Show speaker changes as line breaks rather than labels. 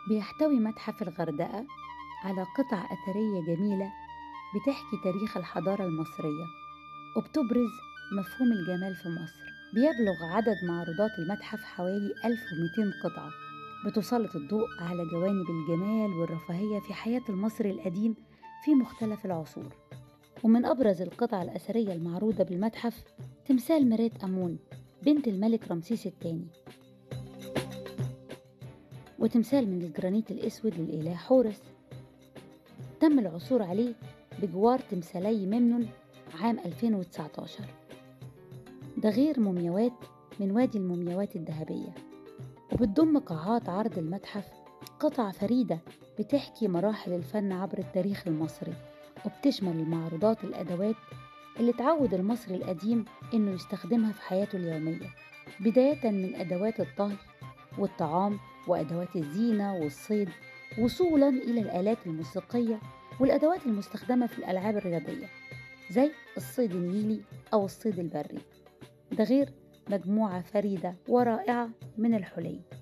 بيحتوي متحف الغردقة على قطع أثرية جميلة بتحكي تاريخ الحضارة المصرية وبتبرز مفهوم الجمال في مصر بيبلغ عدد معروضات المتحف حوالي 1200 قطعة بتسلط الضوء على جوانب الجمال والرفاهية في حياة المصري القديم في مختلف العصور ومن أبرز القطع الأثرية المعروضة بالمتحف تمثال مرات أمون بنت الملك رمسيس الثاني وتمثال من الجرانيت الأسود للإله حورس تم العثور عليه بجوار تمثالي ممنون عام 2019 ده غير مومياوات من وادي المومياوات الذهبية وبتضم قاعات عرض المتحف قطع فريدة بتحكي مراحل الفن عبر التاريخ المصري وبتشمل المعروضات الأدوات اللي اتعود المصري القديم إنه يستخدمها في حياته اليومية بداية من أدوات الطهي والطعام وأدوات الزينة والصيد وصولا إلى الآلات الموسيقية والأدوات المستخدمة في الألعاب الرياضية زي الصيد النيلي أو الصيد البري ده غير مجموعة فريدة ورائعة من الحلي